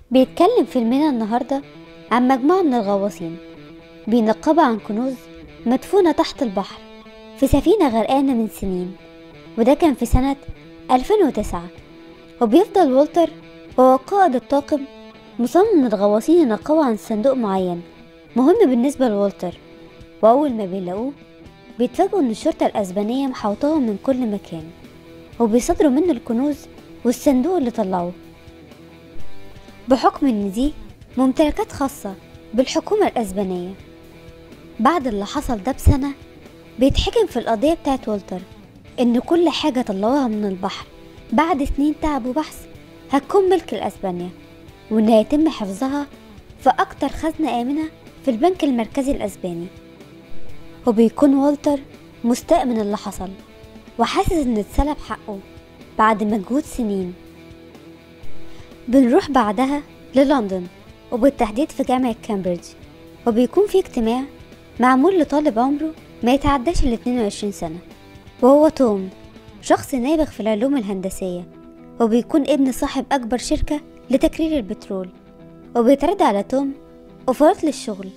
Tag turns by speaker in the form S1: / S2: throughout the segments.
S1: بيتكلم فيلمنا النهاردة عن مجموعة من الغواصين بينقبوا عن كنوز مدفونة تحت البحر في سفينة غرقانة من سنين وده كان في سنة 2009 وبيفضل والتر وهو قائد الطاقم مصمم إن الغواصين ينقبوا عن صندوق معين مهم بالنسبة لوالتر وأول ما بيلاقوه بيتفاجئوا إن الشرطة الأسبانية محوطاهم من كل مكان وبيصادروا منه الكنوز والصندوق اللي طلعوه بحكم إن دي ممتلكات خاصة بالحكومة الأسبانية بعد اللي حصل ده بسنة بيتحكم في القضية بتاعت والتر إن كل حاجة طلعوها من البحر بعد سنين تعب وبحث هتكون ملك لأسبانيا وإن هيتم حفظها في أكتر خزنة آمنة في البنك المركزي الأسباني وبيكون والتر مستاء من اللي حصل وحاسس إن اتسلب حقه بعد مجهود سنين بنروح بعدها للندن وبالتحديد في جامعة كامبريدج وبيكون في اجتماع معمول لطالب عمره ما يتعداش ال 22 سنة وهو توم شخص نابغ في العلوم الهندسية وبيكون ابن صاحب أكبر شركة لتكرير البترول وبيترد على توم أوفرات للشغل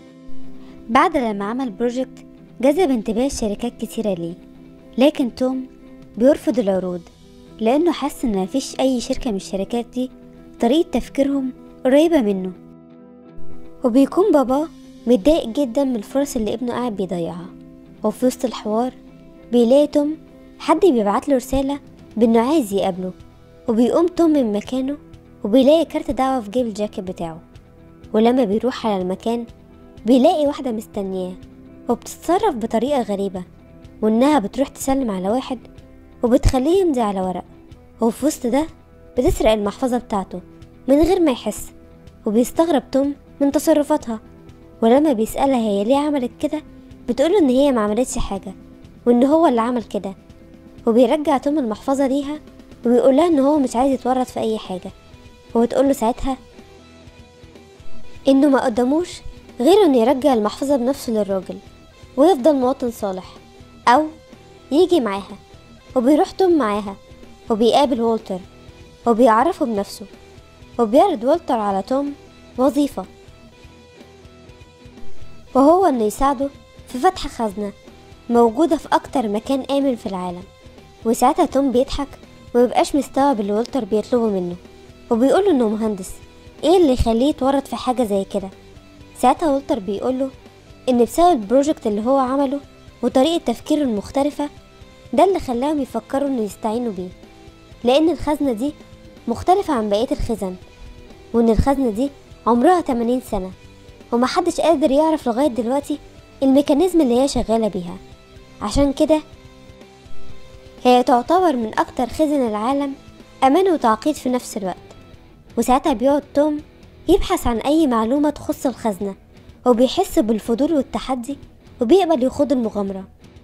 S1: بعد لما عمل بروجكت جذب انتباه شركات كتيرة ليه لكن توم بيرفض العروض لأنه حس إن مفيش أي شركة من الشركات دي طريقة تفكيرهم قريبة منه وبيكون باباه متضايق جدا من الفرص اللي ابنه قاعد بيضيعها وفي وسط الحوار بيلاقي توم حد بيبعت له رسالة بإنه عايز يقابله وبيقوم توم من مكانه وبيلاقي كارت دعوة في جيب الجاكيت بتاعه ولما بيروح على المكان بيلاقي واحدة مستنياه وبتتصرف بطريقة غريبة وإنها بتروح تسلم على واحد وبتخليه يمضي على ورق وفي وسط ده بتسرق المحفظة بتاعته من غير ما يحس وبيستغرب توم من تصرفاتها ولما بيسألها هي ليه عملت كده بتقوله إن هي ما عملتش حاجة وإن هو اللي عمل كده وبيرجع توم المحفظة ليها وبيقولها إن هو مش عايز يتورط في أي حاجة وبتقوله ساعتها إنه ما قدموش غير إنه يرجع المحفظة بنفسه للراجل ويفضل مواطن صالح أو يجي معاها وبيروح توم معاها وبيقابل والتر وبيعرفه بنفسه وبيعرض والتر على توم وظيفة وهو إنه يساعده في فتح خزنة موجودة في أكتر مكان آمن في العالم وساعتها توم بيضحك ومبيبقاش مستوعب اللي والتر بيطلبه منه وبيقوله إنه مهندس إيه اللي يخليه يتورط في حاجة زي كده ساعتها والتر بيقوله إن بسبب البروجكت اللي هو عمله وطريقة تفكيره المختلفة ده اللي خلاهم يفكروا إنه يستعينوا بيه لأن الخزنة دي مختلفة عن بقية الخزن وإن الخزنة دي عمرها 80 سنة ومحدش قادر يعرف لغاية دلوقتي الميكانيزم اللي هي شغالة بيها عشان كده هي تعتبر من أكتر خزن العالم أمان وتعقيد في نفس الوقت وساعتها بيقعد توم يبحث عن أي معلومة تخص الخزنة وبيحس بالفضول والتحدي وبيقبل يخوض المغامرة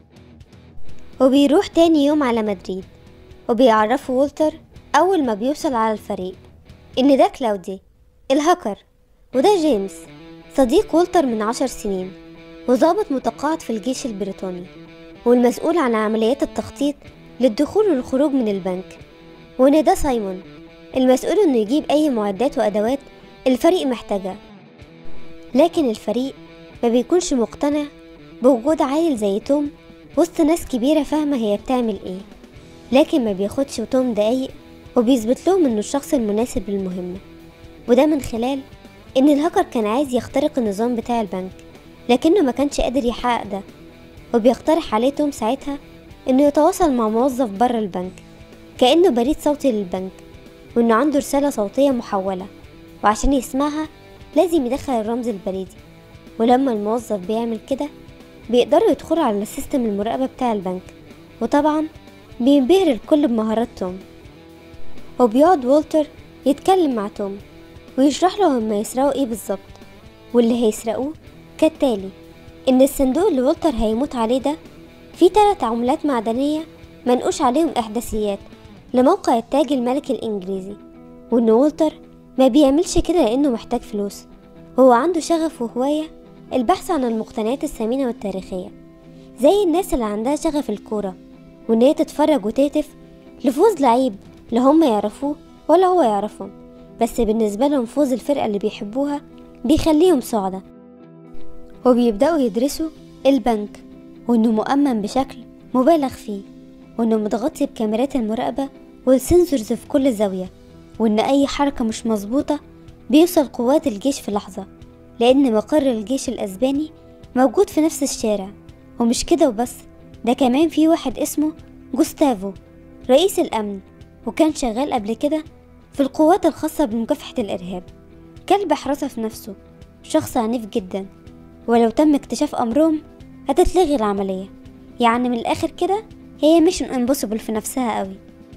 S1: وبيروح تاني يوم على مدريد وبيعرفه والتر أول ما بيوصل على الفريق إن ده كلاودي الهاكر وده جيمس صديق والتر من عشر سنين وضابط متقاعد في الجيش البريطاني والمسؤول عن عمليات التخطيط للدخول والخروج من البنك وإن ده سايمون المسؤول إنه يجيب أي معدات وأدوات الفريق محتاجها لكن الفريق ما بيكونش مقتنع بوجود عيل زي توم وسط ناس كبيرة فاهمة هي بتعمل ايه لكن ما بياخدش توم دقايق وبيثبت لهم انه الشخص المناسب للمهمة وده من خلال ان الهاكر كان عايز يخترق النظام بتاع البنك لكنه ما كانش قادر يحقق ده وبيقترح عليه توم ساعتها انه يتواصل مع موظف بره البنك كأنه بريد صوتي للبنك وانه عنده رسالة صوتية محولة وعشان يسمعها لازم يدخل الرمز البريدي ولما الموظف بيعمل كده بيقدروا يدخلوا على سيستم المراقبة بتاع البنك وطبعا بينبهر الكل بمهارات توم وبيقعد والتر يتكلم مع توم ويشرح له هما يسرقوا ايه بالظبط واللي هيسرقوه كالتالي ان الصندوق اللي والتر هيموت عليه ده فيه تلات عملات معدنية منقوش عليهم احداثيات لموقع التاج الملكي الانجليزي وان والتر ما بيعملش كده لانه محتاج فلوس هو عنده شغف وهواية البحث عن المقتنيات الثمينة والتاريخية زي الناس اللي عندها شغف الكورة وإن هي تتفرج وتهتف لفوز لعيب لا هم يعرفوه ولا هو يعرفهم بس بالنسبة لهم فوز الفرقة اللي بيحبوها بيخليهم سعداء وبيبدأوا يدرسوا البنك وإنه مؤمن بشكل مبالغ فيه وإنه متغطي بكاميرات المراقبة والسنسورز في كل زاوية وإن أي حركة مش مظبوطة بيوصل قوات الجيش في لحظة لأن مقر الجيش الأسباني موجود في نفس الشارع ومش كده وبس ده كمان في واحد اسمه جوستافو رئيس الأمن وكان شغال قبل كده في القوات الخاصة بمكافحة الإرهاب كلب حراسة في نفسه شخص عنيف جدا ولو تم اكتشاف أمرهم هتتلغي العملية يعني من الآخر كده هي ميشن امبوسيبل في نفسها قوي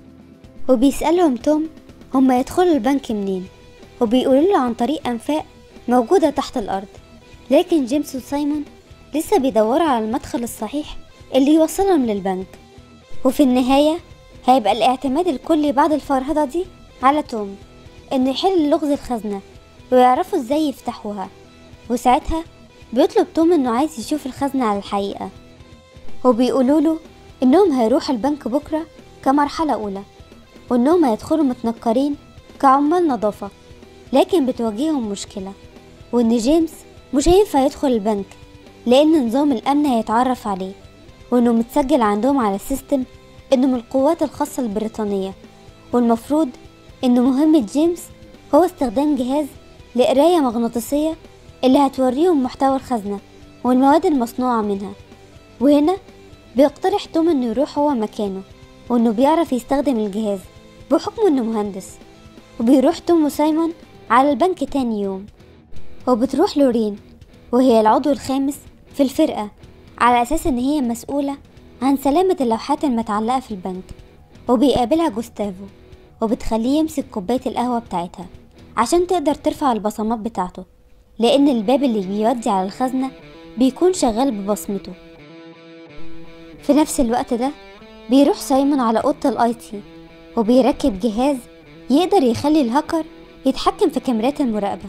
S1: وبيسألهم توم هما يدخلوا البنك منين وبيقولوا له عن طريق أنفاق موجودة تحت الأرض لكن جيمس وسايمون لسه بيدوروا على المدخل الصحيح اللي يوصلهم للبنك وفي النهاية هيبقى الاعتماد الكلي بعد الفرهدة دي على توم انه يحل لغز الخزنة ويعرفوا ازاي يفتحوها وساعتها بيطلب توم انه عايز يشوف الخزنة على الحقيقة وبيقولوا له انهم هيروحوا البنك بكرة كمرحلة اولى وانهم هيدخلوا متنكرين كعمال نظافة لكن بتواجههم مشكلة وان جيمس مش هينفع يدخل البنك لان نظام الامن هيتعرف عليه وانه متسجل عندهم على السيستم انه من القوات الخاصة البريطانية والمفروض ان مهمة جيمس هو استخدام جهاز لقراية مغناطيسية اللي هتوريهم محتوى الخزنة والمواد المصنوعة منها وهنا بيقترح توم انه يروح هو مكانه وانه بيعرف يستخدم الجهاز بحكم انه مهندس وبيروح توم وسايمون على البنك تاني يوم وبتروح لورين وهي العضو الخامس في الفرقة على أساس إن هي مسؤولة عن سلامة اللوحات المتعلقة في البنك وبيقابلها جوستافو وبتخليه يمسك كوباية القهوة بتاعتها عشان تقدر ترفع البصمات بتاعته لأن الباب اللي بيودي على الخزنة بيكون شغال ببصمته في نفس الوقت ده بيروح سايمون على أوضة الآي تي وبيركب جهاز يقدر يخلي الهاكر يتحكم في كاميرات المراقبة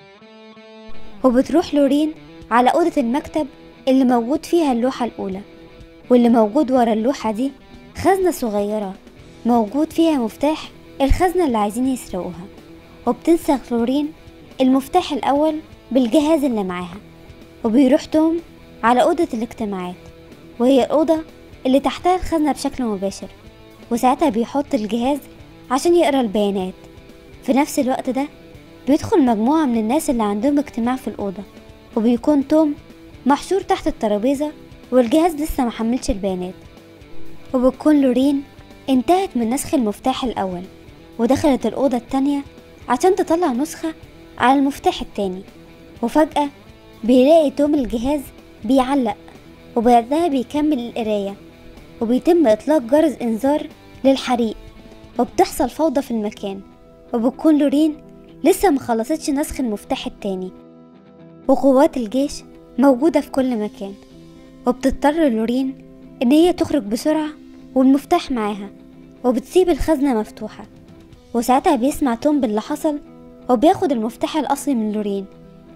S1: وبتروح لورين على أوضة المكتب اللي موجود فيها اللوحة الأولى واللي موجود ورا اللوحة دي خزنة صغيرة موجود فيها مفتاح الخزنة اللي عايزين يسرقوها وبتنسخ لورين المفتاح الأول بالجهاز اللي معاها وبيروح توم على أوضة الاجتماعات وهي الأوضة اللي تحتها الخزنة بشكل مباشر وساعتها بيحط الجهاز عشان يقرا البيانات في نفس الوقت ده بيدخل مجموعة من الناس اللي عندهم اجتماع في الأوضة وبيكون توم محشور تحت الترابيزة والجهاز لسه محملش البيانات وبتكون لورين انتهت من نسخ المفتاح الأول ودخلت الأوضة التانية عشان تطلع نسخة على المفتاح التاني وفجأة بيلاقي توم الجهاز بيعلق وبعدها بيكمل القراية وبيتم إطلاق جرس إنذار للحريق وبتحصل فوضى في المكان وبتكون لورين لسه مخلصتش نسخ المفتاح التاني وقوات الجيش موجودة في كل مكان وبتضطر لورين إن هي تخرج بسرعة والمفتاح معاها وبتسيب الخزنة مفتوحة وساعتها بيسمع توم باللي حصل وبياخد المفتاح الأصلي من لورين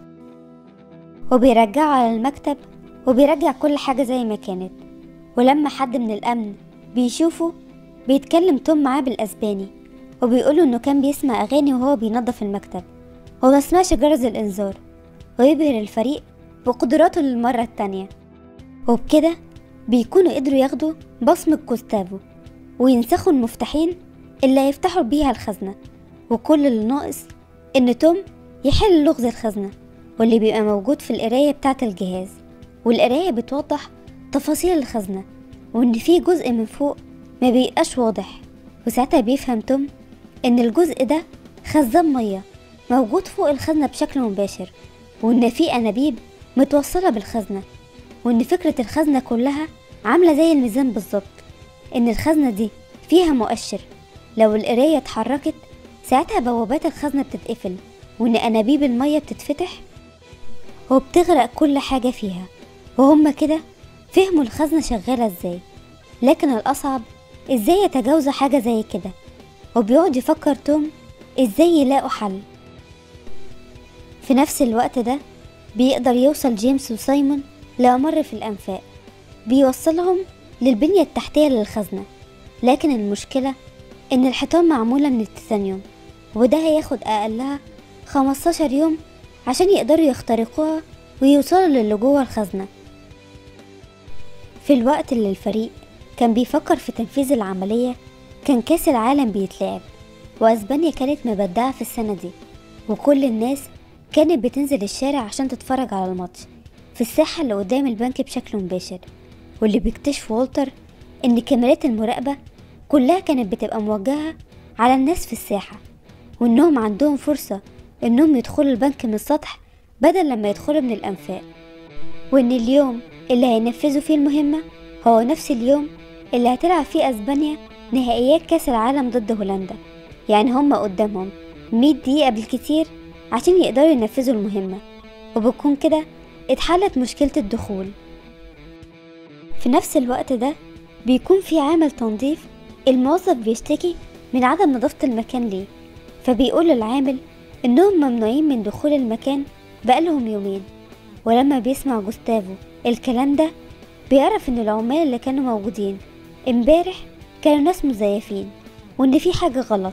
S1: وبيرجعه على المكتب وبيرجع كل حاجة زي ما كانت ولما حد من الأمن بيشوفه بيتكلم توم معاه بالأسباني وبيقوله إنه كان بيسمع أغاني وهو بينظف المكتب وما سمعش جرس الإنذار ويبهر الفريق بقدراته للمرة التانية وبكده بيكونوا قدروا ياخدوا بصمة جوستافو وينسخوا المفتاحين اللي هيفتحوا بيها الخزنة وكل اللي ناقص إن توم يحل لغز الخزنة واللي بيبقى موجود في القراية بتاعة الجهاز والقراية بتوضح تفاصيل الخزنة وإن في جزء من فوق ما بيبقاش واضح وساعتها بيفهم توم إن الجزء ده خزان مية موجود فوق الخزنة بشكل مباشر وإن في أنابيب متوصلة بالخزنة وإن فكرة الخزنة كلها عاملة زي الميزان بالظبط إن الخزنة دي فيها مؤشر لو القراية اتحركت ساعتها بوابات الخزنة بتتقفل وإن أنابيب المية بتتفتح وبتغرق كل حاجة فيها وهم كده فهموا الخزنة شغالة ازاي لكن الأصعب ازاي يتجاوزوا حاجة زي كده وبيقعد يفكر توم ازاي يلاقوا حل في نفس الوقت ده بيقدر يوصل جيمس وسايمون لأمر في الأنفاق بيوصلهم للبنية التحتية للخزنة لكن المشكلة إن الحيطان معمولة من التيتانيوم وده هياخد أقلها 15 يوم عشان يقدروا يخترقوها ويوصلوا للي جوه الخزنة في الوقت اللي الفريق كان بيفكر في تنفيذ العملية كان كاس العالم بيتلعب وأسبانيا كانت مبدعة في السنة دي وكل الناس كانت بتنزل الشارع عشان تتفرج على الماتش في الساحة اللي قدام البنك بشكل مباشر واللي بيكتشف والتر إن كاميرات المراقبة كلها كانت بتبقى موجهة على الناس في الساحة وإنهم عندهم فرصة إنهم يدخلوا البنك من السطح بدل لما يدخلوا من الأنفاق وإن اليوم اللي هينفذوا فيه المهمة هو نفس اليوم اللي هتلعب فيه أسبانيا نهائيات كأس العالم ضد هولندا يعني هما قدامهم مية دقيقة بالكتير عشان يقدروا ينفذوا المهمة وبتكون كده اتحلت مشكلة الدخول في نفس الوقت ده بيكون في عامل تنظيف الموظف بيشتكي من عدم نظافة المكان ليه فبيقول للعامل إنهم ممنوعين من دخول المكان بقالهم يومين ولما بيسمع جوستافو الكلام ده بيعرف إن العمال اللي كانوا موجودين امبارح كانوا ناس مزيفين وإن في حاجة غلط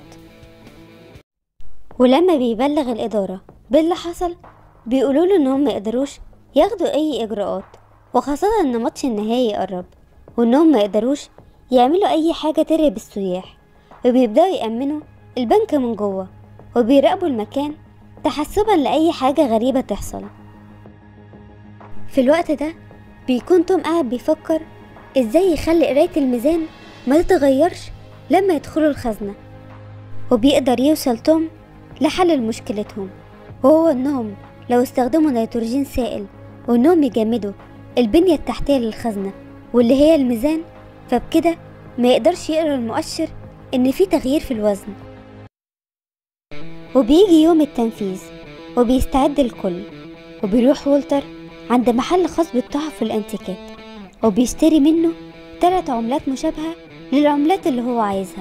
S1: ولما بيبلغ الإدارة باللي حصل بيقولوا له إنهم ميقدروش ياخدوا أي إجراءات وخاصة إن ماتش النهائي قرب وإنهم ميقدروش يعملوا أي حاجة ترهب السياح وبيبدأوا يأمنوا البنك من جوه وبيراقبوا المكان تحسبا لأي حاجة غريبة تحصل في الوقت ده بيكون توم قاعد بيفكر ازاي يخلي قراية الميزان ما تتغيرش لما يدخلوا الخزنة وبيقدر يوصل توم لحل مشكلتهم وهو انهم لو استخدموا نيتروجين سائل وانهم يجمدوا البنية التحتية للخزنة واللي هي الميزان فبكده ما يقدرش يقرا المؤشر ان في تغيير في الوزن وبيجي يوم التنفيذ وبيستعد الكل وبيروح وولتر عند محل خاص بالتحف والانتيكات وبيشتري منه تلات عملات مشابهة للعملات اللي هو عايزها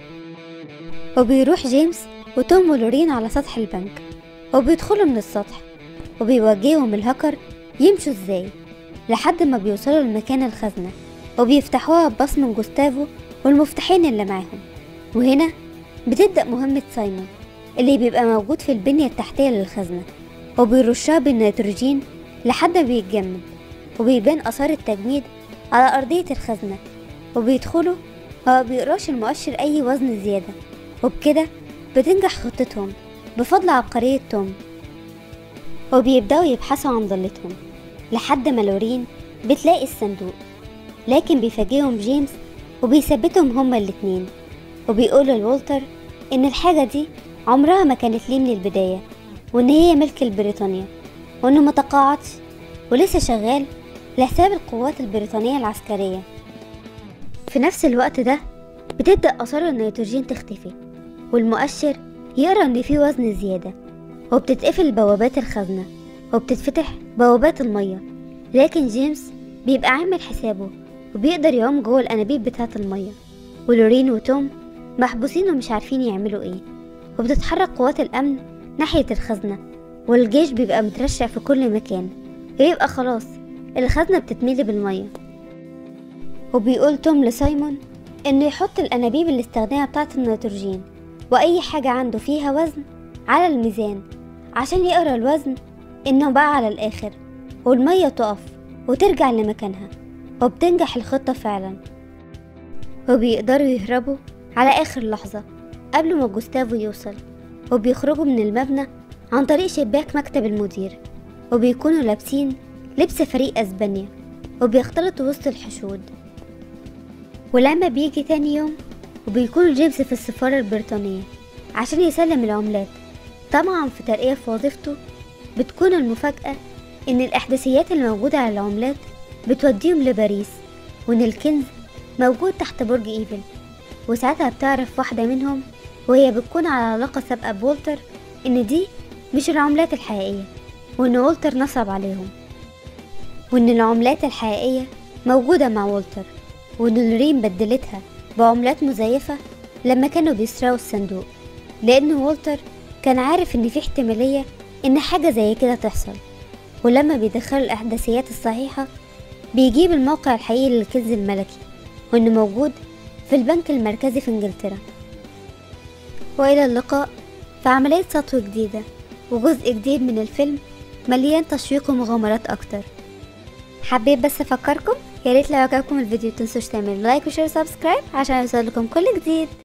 S1: وبيروح جيمس وتوم ولورين على سطح البنك وبيدخلوا من السطح وبيوجههم الهاكر يمشوا ازاي لحد ما بيوصلوا لمكان الخزنة وبيفتحوها ببصمة جوستافو والمفتاحين اللي معاهم وهنا بتبدأ مهمة سايمون اللي بيبقى موجود في البنية التحتية للخزنة وبيرشها بالنيتروجين لحد ما بيتجمد وبيبان آثار التجميد على أرضية الخزنة وبيدخلوا ما بيقراش المؤشر أي وزن زيادة وبكده بتنجح خطتهم بفضل عبقرية توم وبيبدأوا يبحثوا عن ضلتهم لحد ما لورين بتلاقي الصندوق لكن بيفاجئهم جيمس وبيثبتهم هما الاتنين وبيقولوا لولتر إن الحاجة دي عمرها ما كانت ليه من البداية وإن هي ملك لبريطانيا وإنه متقاعدش ولسه شغال لحساب القوات البريطانية العسكرية في نفس الوقت ده بتبدأ آثار النيتروجين تختفي والمؤشر يقرأ إن في وزن زيادة وبتتقفل بوابات الخزنة وبتتفتح بوابات المية لكن جيمس بيبقى عامل حسابه وبيقدر يعوم جوه الأنابيب بتاعة المية ولورين وتوم محبوسين ومش عارفين يعملوا ايه وبتتحرك قوات الأمن ناحية الخزنة والجيش بيبقى مترشق في كل مكان ويبقى خلاص الخزنة بتتملي بالمية وبيقول توم لسايمون إنه يحط الأنابيب الاستخدامية بتاعة النيتروجين وأي حاجة عنده فيها وزن على الميزان عشان يقرا الوزن إنه بقى على الآخر والمية تقف وترجع لمكانها وبتنجح الخطة فعلا وبيقدروا يهربوا على آخر لحظة قبل ما جوستافو يوصل وبيخرجوا من المبنى عن طريق شباك مكتب المدير وبيكونوا لابسين لبس فريق أسبانيا وبيختلطوا وسط الحشود ولما بيجي تاني يوم وبيكون جيمس في السفارة البريطانية عشان يسلم العملات طبعا في ترقية في وظيفته بتكون المفاجأة إن الإحداثيات الموجودة على العملات بتوديهم لباريس وإن الكنز موجود تحت برج إيفل وساعتها بتعرف واحدة منهم وهي بتكون على علاقة سابقة بولتر إن دي مش العملات الحقيقية وإن وولتر نصب عليهم وإن العملات الحقيقية موجودة مع وولتر وإن لورين بدلتها بعملات مزيفة لما كانوا بيسرقوا الصندوق لأن وولتر كان عارف إن في احتمالية إن حاجة زي كده تحصل ولما بيدخلوا الإحداثيات الصحيحة بيجيب الموقع الحقيقي للكنز الملكي وإنه موجود في البنك المركزي في إنجلترا وإلى اللقاء في عملية سطو جديدة وجزء جديد من الفيلم مليان تشويق ومغامرات أكتر حبيت بس أفكركم ياريت لو عجبكم الفيديو متنسوش تعملوا لايك وشير وسبسكرايب عشان يوصلكم كل جديد